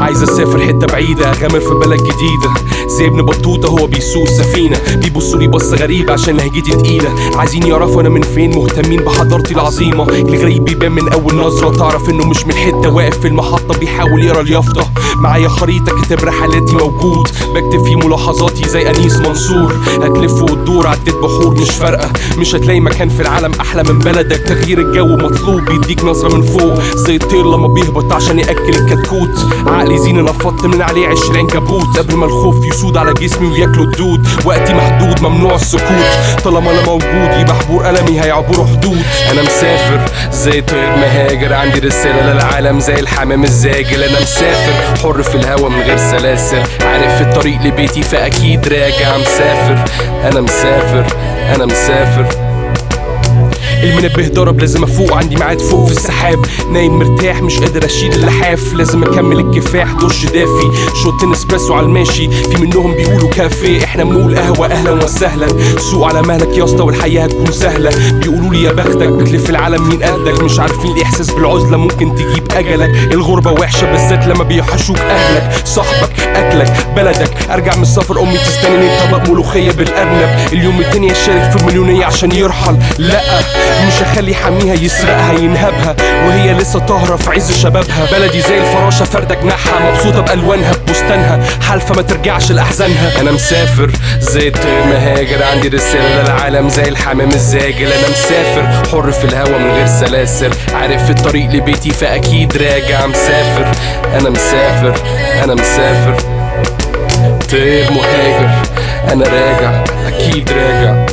عايز اسافر حته بعيده اغامر في بلد جديده زي ابن بطوطه هو بيسوق السفينه بيبصوا لي بصه غريبه عشان لهجتي تقيله عايزين يعرفوا انا من فين مهتمين بحضارتي العظيمه الغريب بيبان من اول نظره تعرف انه مش من حته واقف في المحطه بيحاول يقرا اليافطه معايا خريطه كتاب رحلاتي موجود بكتب فيه ملاحظاتي زي انيس منصور هتلف وتدور عديت بحور مش فارقه مش هتلاقي مكان في العالم احلى من بلدك تغيير الجو مطلوب بيديك نظره من فوق زي الطير لما بيهبط عشان ياكل الكتكوت عقلي زين نفضت من عليه عشرين كبوت قبل ما الخوف يسود على جسمي وياكلوا الدود وقتي محدود ممنوع السكوت طالما انا موجود يبقى حبور قلمي هيعبروا حدود انا مسافر زي طير مهاجر عندي رساله للعالم زي الحمام الزاجل انا مسافر حر في الهوا من غير سلاسل عارف الطريق لبيتي فاكيد راجع مسافر انا مسافر انا مسافر المنبه ضرب لازم افوق عندي ميعاد فوق في السحاب نايم مرتاح مش قادر اشيل اللحاف لازم اكمل الكفاح دش دافي شوتين اسبريسو على الماشي في منهم بيقولوا كافيه احنا بنقول قهوه اهلا وسهلا سوق على مهلك يا اسطى والحياه هتكون سهله بيقولوا لي يا بختك بتلف العالم مين قدك مش عارفين الاحساس بالعزله ممكن تجيب اجلك الغربه وحشه بالذات لما بيوحشوك اهلك صاحبك اكلك بلدك ارجع من السفر امي تستناني طبق ملوخيه بالارنب اليوم التاني اشارك في مليونيه عشان يرحل لا مش هخلي حميها يسرقها ينهبها وهي لسه طاهرة في عز شبابها بلدي زي الفراشة فردة جناحها مبسوطة بألوانها ببستانها حالفة ما ترجعش لأحزانها أنا مسافر زي الطير مهاجر عندي رسالة للعالم زي الحمام الزاجل أنا مسافر حر في الهوا من غير سلاسل عارف الطريق لبيتي فأكيد راجع مسافر أنا مسافر أنا مسافر طير مهاجر أنا راجع أكيد راجع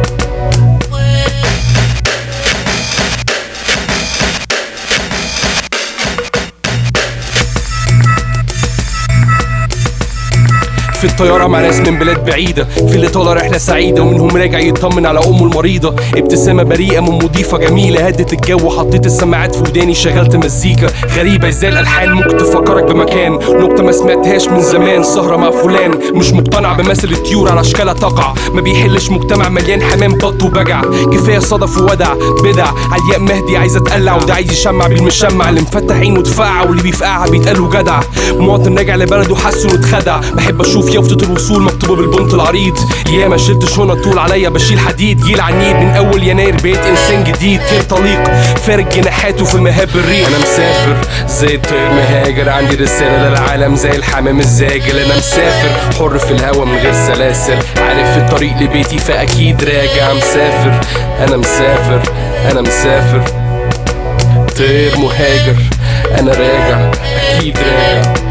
في الطيارة مع ناس من بلاد بعيدة في اللي طالع رحلة سعيدة ومنهم راجع يطمن على أمه المريضة ابتسامة بريئة من مضيفة جميلة هدت الجو حطيت السماعات في وداني شغلت مزيكا غريبة ازاي الألحان ممكن تفكرك بمكان نقطة ما سمعتهاش من زمان سهرة مع فلان مش مقتنع بمثل الطيور على أشكالها تقع ما بيحلش مجتمع مليان حمام بط وبجع كفاية صدف وودع بدع علياء مهدي عايزة تقلع وده عايز يشمع بالمشمع اللي مفتح عينه ودفاع واللي بيفقعها بيتقالوا جدع مواطن راجع لبلده حاسه انه اتخدع بحب اشوف يافطة الوصول مكتوبة بالبنط العريض يا ما شلت شنط طول عليا بشيل حديد جيل عنيد من اول يناير بقيت انسان جديد طير طليق فارق جناحاته في مهاب الريح انا مسافر زي الطير مهاجر عندي رسالة للعالم زي الحمام الزاجل انا مسافر حر في الهوا من غير سلاسل عارف الطريق لبيتي فاكيد راجع مسافر انا مسافر انا مسافر طير مهاجر انا راجع اكيد راجع